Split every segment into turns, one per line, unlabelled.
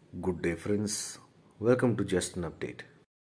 Good day, friends. Welcome to Just an Update.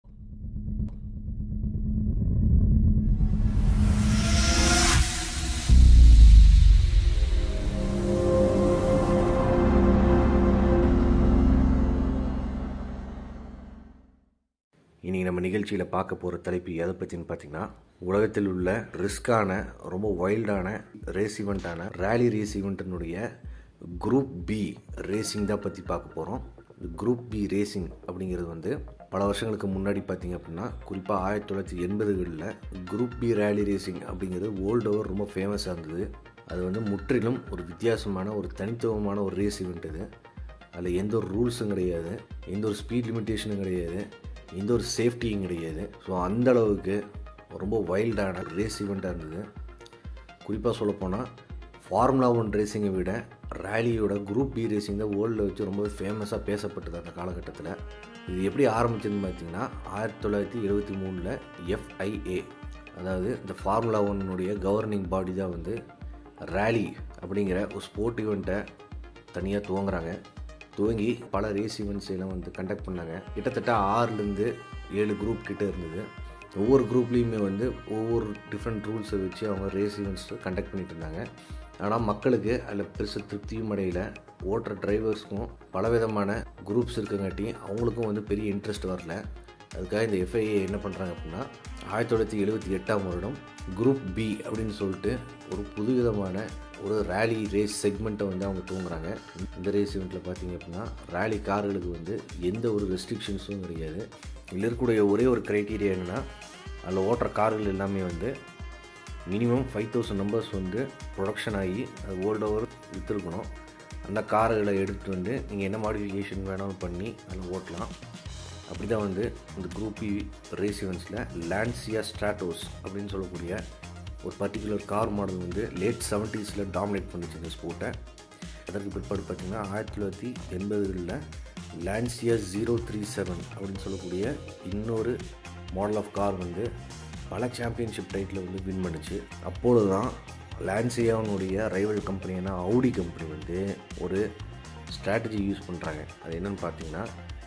இன்றைக்கி நம்ம நிகழ்ச்சியில் பார்க்க போகிற தலைப்பு எதை பற்றின்னு பார்த்தீங்கன்னா உலகத்தில் உள்ள ரிஸ்கான ரொம்ப வைல்டான ரேஸ் ஈவெண்ட்டான ரேலி ரேஸ் ஈவெண்ட்டினுடைய குரூப் பி ரேசிங் தான் பற்றி பார்க்க போகிறோம் குரூப் பி ரேசிங் அப்படிங்கிறது வந்து பல வருஷங்களுக்கு முன்னாடி பார்த்தீங்க அப்படின்னா குறிப்பாக ஆயிரத்தி தொள்ளாயிரத்தி எண்பதுகளில் குரூப் பி ரேலி ரேசிங் அப்படிங்கிறது வேர்ல்டு ஓவர் ரொம்ப ஃபேமஸாக இருந்தது அது வந்து முற்றிலும் ஒரு வித்தியாசமான ஒரு தனித்துவமான ஒரு ரேஸ் ஈவெண்ட் இது அதில் எந்த ஒரு ரூல்ஸும் கிடையாது எந்த ஒரு ஸ்பீட் லிமிட்டேஷனும் கிடையாது எந்த ஒரு சேஃப்டியும் கிடையாது ஸோ அந்த அளவுக்கு ரொம்ப வைல்டான ரேஸ் ஈவெண்ட்டாக இருந்தது குறிப்பாக சொல்லப்போனால் ஃபார்முலா ஒன் ரேசிங்கை விட ரேலியோட குரூப் பி ரேசிங் தான் வேர்ல்டில் வச்சு ரொம்ப ஃபேமஸாக பேசப்பட்டது அந்த காலகட்டத்தில் இது எப்படி ஆரம்பிச்சதுன்னு பார்த்தீங்கன்னா ஆயிரத்தி தொள்ளாயிரத்தி எழுபத்தி மூணில் எஃப்ஐஏ அதாவது இந்த ஃபார்முலா ஒன்னுடைய கவர்னிங் பாடி தான் வந்து ரேலி அப்படிங்கிற ஒரு ஸ்போர்ட் ஈவெண்ட்டை தனியாக துவங்குறாங்க துவங்கி பல ரேஸ் ஈவெண்ட்ஸ் எல்லாம் வந்து கண்டக்ட் பண்ணாங்க கிட்டத்தட்ட ஆறுலேருந்து ஏழு குரூப் கிட்ட இருந்தது ஒவ்வொரு குரூப்லேயுமே வந்து ஒவ்வொரு டிஃப்ரெண்ட் ரூல்ஸை வச்சு அவங்க ரேஸ் ஈவெண்ட்ஸ் கண்டக்ட் பண்ணிட்டு இருந்தாங்க ஆனால் மக்களுக்கு அதில் பெருசு திருப்தியும் அடையில ஓட்டுற டிரைவர்ஸ்க்கும் பலவிதமான குரூப்ஸ் இருக்கங்காட்டி அவங்களுக்கும் வந்து பெரிய இன்ட்ரெஸ்ட் வரல அதுக்காக இந்த எஃப்ஐஏ என்ன பண்ணுறாங்க அப்படின்னா ஆயிரத்தி தொள்ளாயிரத்தி எழுபத்தி எட்டாம் வருடம் குரூப் பி அப்படின்னு சொல்லிட்டு ஒரு புதுவிதமான ஒரு ரேலி ரேஸ் செக்மெண்ட்டை வந்து அவங்க தூங்குறாங்க இந்த ரேஸ் ஈவெண்ட்டில் பார்த்தீங்க அப்படின்னா ரேலி கார்களுக்கு வந்து எந்த ஒரு ரெஸ்ட்ரிக்ஷன்ஸும் கிடையாது இதில் இருக்கக்கூடிய ஒரே ஒரு க்ரைட்டீரியா என்னென்னா அதில் ஓட்டுற கார்கள் எல்லாமே வந்து மினிமம் ஃபைவ் தௌசண்ட் நம்பர்ஸ் வந்து ப்ரொடக்ஷன் ஆகி அது வேர்ல்டு ஓவர் விற்றுருக்கணும் அந்த கார்களை எடுத்துகிட்டு வந்து நீங்கள் என்ன மாடிஃபிகேஷன் வேணாலும் பண்ணி அதில் ஓட்டலாம் அப்படி தான் வந்து இந்த குரூப் இ ரேஸ் ஈவெண்ட்ஸில் லான்சியா ஸ்ட்ராட்டோஸ் அப்படின்னு சொல்லக்கூடிய ஒரு பர்டிகுலர் கார் மாடல் வந்து லேட் செவன்ட்டீஸில் டாமினேட் பண்ணிச்சு இந்த ஸ்போர்ட்டை அதற்கு பிற்பாடு பார்த்திங்கன்னா ஆயிரத்தி தொள்ளாயிரத்தி எண்பதுகளில் லான்சியா ஜீரோ த்ரீ செவன் அப்படின்னு சொல்லக்கூடிய இன்னொரு மாடல் ஆஃப் கார் வந்து பல சாம்பியன்ஷிப் டைட்டில் வந்து வின் பண்ணுச்சு அப்பொழுது தான் லான்சியாவுடைய ரைவல் கம்பெனியான அவுடி கம்பெனி வந்து ஒரு ஸ்ட்ராட்டஜி யூஸ் பண்ணுறாங்க அது என்னென்னு பார்த்தீங்கன்னா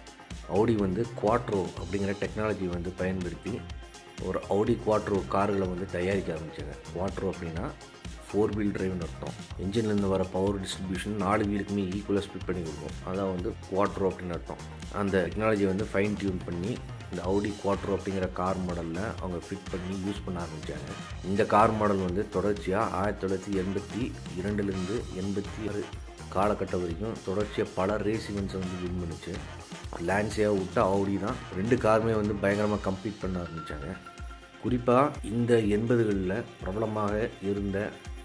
அவுடி வந்து குவாட்ரோ அப்படிங்கிற டெக்னாலஜி வந்து பயன்படுத்தி ஒரு அவுடி குவாட்ரோ கார்களை வந்து தயாரிக்க ஆரம்பித்தாங்க குவாட்ரோ அப்படின்னா ஃபோர் வீல் டிரைவ்னு அர்த்தம் இன்ஜின்லேருந்து வர பவர் டிஸ்ட்ரிபியூஷன் நாலு வீலுக்குமே ஈக்குவலாக ஸ்பிட் பண்ணி கொடுக்கும் அதான் வந்து குவாட்ரோ அப்படின்னு அர்த்தம் அந்த டெக்னாலஜி வந்து ஃபைன் டியூன் பண்ணி இந்த அவுடி குவாட்ரோ அப்படிங்கிற கார் மாடலில் அவங்க ஃபிட் பண்ணி யூஸ் பண்ண ஆரம்பித்தாங்க இந்த கார் மாடல் வந்து தொடர்ச்சியாக ஆயிரத்தி தொள்ளாயிரத்தி எண்பத்தி இரண்டுலேருந்து எண்பத்தி ஆறு காலகட்டம் வரைக்கும் தொடர்ச்சியாக பல ரேஸ் ஈவெண்ட்ஸை வந்து வின் பண்ணுச்சு லான்சியாக விட்டு அவுடி தான் ரெண்டு காருமே வந்து பயங்கரமாக கம்ப்ளீட் பண்ண ஆரம்பித்தாங்க குறிப்பாக இந்த எண்பதுகளில் பிரபலமாக இருந்த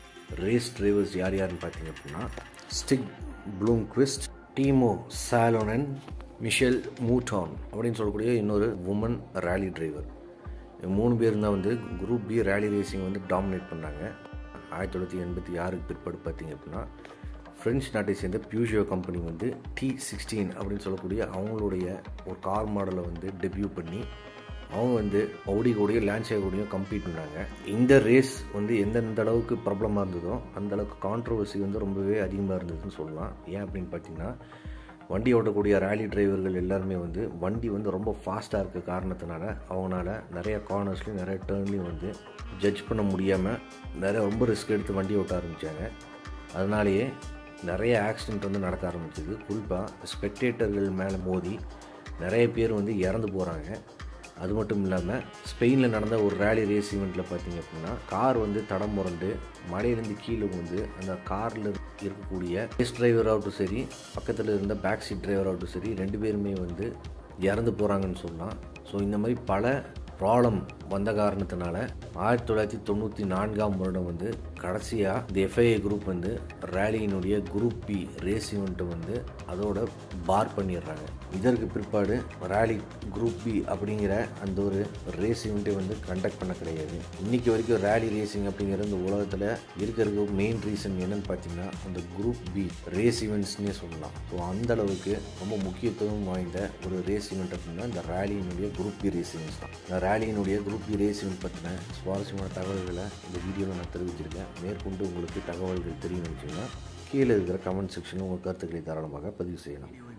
ரேஸ் டிரைவர்ஸ் யார் யாருன்னு பார்த்தீங்க அப்படின்னா Stig Blomqvist Timo Salonen Michèle Mouton அப்படின்னு சொல்லக்கூடிய இன்னொரு உமன் ரேலி டிரைவர் மூணு பேர் தான் வந்து குரூப் பி ரேலி ரேசிங் வந்து டாமினேட் பண்ணாங்க ஆயிரத்தி தொள்ளாயிரத்தி எண்பத்தி ஆறுக்கு பிற்பாடு பார்த்தீங்க அப்படின்னா ஃப்ரெஞ்ச் நாட்டை சேர்ந்த பியூஷியோ கம்பெனி வந்து டி சிக்ஸ்டீன் அப்படின்னு சொல்லக்கூடிய அவங்களுடைய ஒரு கார் மாடலை வந்து டெபியூ பண்ணி அவங்க வந்து அவுடி கூடயும் லான்சியா கூடயும் கம்ப்ளீட் பண்ணாங்க இந்த ரேஸ் வந்து எந்தெந்த அளவுக்கு ப்ராப்ளமாக இருந்ததோ அந்த அளவுக்கு கான்ட்ரவர்சி வந்து ரொம்பவே அதிகமாக இருந்ததுன்னு சொல்லலாம் ஏன் அப்படின்னு பார்த்தீங்கன்னா வண்டி ஓட்டக்கூடிய ரேலி டிரைவர்கள் எல்லாருமே வந்து வண்டி வந்து ரொம்ப ஃபாஸ்ட்டாக இருக்க காரணத்தினால அவங்களால நிறைய கார்னர்ஸ்லையும் நிறைய டேர்ன்லையும் வந்து ஜட்ஜ் பண்ண முடியாமல் நிறைய ரொம்ப ரிஸ்க் எடுத்து வண்டி ஓட்ட ஆரம்பித்தாங்க அதனாலேயே நிறைய ஆக்சிடெண்ட் வந்து நடக்க ஆரம்பிச்சது குறிப்பாக ஸ்பெக்டேட்டர்கள் மேலே மோதி நிறைய பேர் வந்து இறந்து போகிறாங்க அது மட்டும் இல்லாமல் ஸ்பெயினில் நடந்த ஒரு ரேலி ரேஸ் ஈவெண்ட்டில் பார்த்தீங்க அப்படின்னா கார் வந்து தடம் முரண்டு மலையிலேருந்து கீழே வந்து அந்த காரில் இருக்கக்கூடிய ரேஸ் டிரைவராகட்டும் சரி பக்கத்தில் இருந்த பேக் சீட் டிரைவராகட்டும் சரி ரெண்டு பேருமே வந்து இறந்து போகிறாங்கன்னு சொல்லலாம் ஸோ இந்த மாதிரி பல ப்ராப்ளம் வந்த காரணத்தினால ஆயிரத்தி தொள்ளாயிரத்தி தொண்ணூற்றி நான்காம் வருடம் வந்து கடைசியாக இந்த எஃப்ஐஏ குரூப் வந்து ரேலியினுடைய குரூப் பி ரேஸ் ஈவெண்ட்டை வந்து அதோட பார் பண்ணிடுறாங்க இதற்கு பிற்பாடு ரேலி குரூப் பி அப்படிங்கிற அந்த ஒரு ரேஸ் ஈவெண்ட்டை வந்து கண்டக்ட் பண்ண கிடையாது இன்னைக்கு வரைக்கும் ரேலி ரேசிங் அப்படிங்கிற இந்த உலகத்தில் இருக்கிறதுக்கு மெயின் ரீசன் என்னன்னு பார்த்தீங்கன்னா அந்த குரூப் பி ரேஸ் ஈவெண்ட்ஸ்னே சொல்லலாம் ஸோ அந்த அளவுக்கு ரொம்ப முக்கியத்துவம் வாய்ந்த ஒரு ரேஸ் ஈவெண்ட் அப்படின்னா இந்த ரேலியினுடைய குரூப் பி ரேஸ் ஈவெண்ட்ஸ் தான் இந்த ரேலியினுடைய குரூப் பி ரேஸ் ஈவெண்ட் பற்றின சுவாரஸ்யமான தகவல்களை இந்த வீடியோவில் நான் தெரிவிச்சிருக்கேன் மேற்கொண்டு உங்களுக்கு தகவல்கள் தெரியணும்னு வச்சிங்கன்னா கீழே இருக்கிற கமெண்ட் செக்ஷனில் உங்கள் கருத்துக்களை தாராளமாக பதிவு செய்யலாம்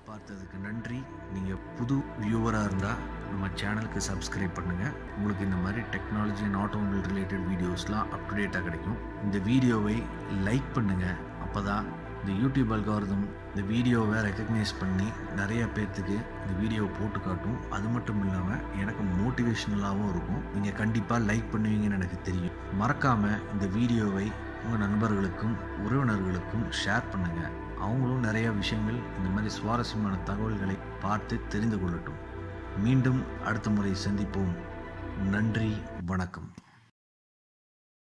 பார்த்ததுக்கு நன்றி நீங்கள் புது வியூவராக இருந்தால் நம்ம சேனலுக்கு சப்ஸ்கிரைப் பண்ணுங்கள் உங்களுக்கு இந்த மாதிரி டெக்னாலஜி அண்ட் ஆட்டோமொபைல் ரிலேட்டட் வீடியோஸ்லாம் அப் டு டேட்டாக கிடைக்கும் இந்த வீடியோவை லைக் பண்ணுங்கள் அப்போ தான் இந்த யூடியூப் அல்காரதம் இந்த வீடியோவை ரெக்கக்னைஸ் பண்ணி நிறைய பேர்த்துக்கு இந்த வீடியோவை போட்டு காட்டும் அது மட்டும் இல்லாமல் எனக்கு மோட்டிவேஷ்னலாகவும் இருக்கும் நீங்கள் கண்டிப்பாக லைக் பண்ணுவீங்கன்னு எனக்கு தெரியும் மறக்காமல் இந்த வீடியோவை உங்கள் நண்பர்களுக்கும் உறவினர்களுக்கும் ஷேர் பண்ணுங்கள் அவங்களும் நிறைய விஷயங்கள் இந்த மாதிரி சுவாரஸ்யமான தகவல்களை பார்த்து தெரிந்து கொள்ளட்டும் மீண்டும் அடுத்த முறை சந்திப்போம் நன்றி வணக்கம்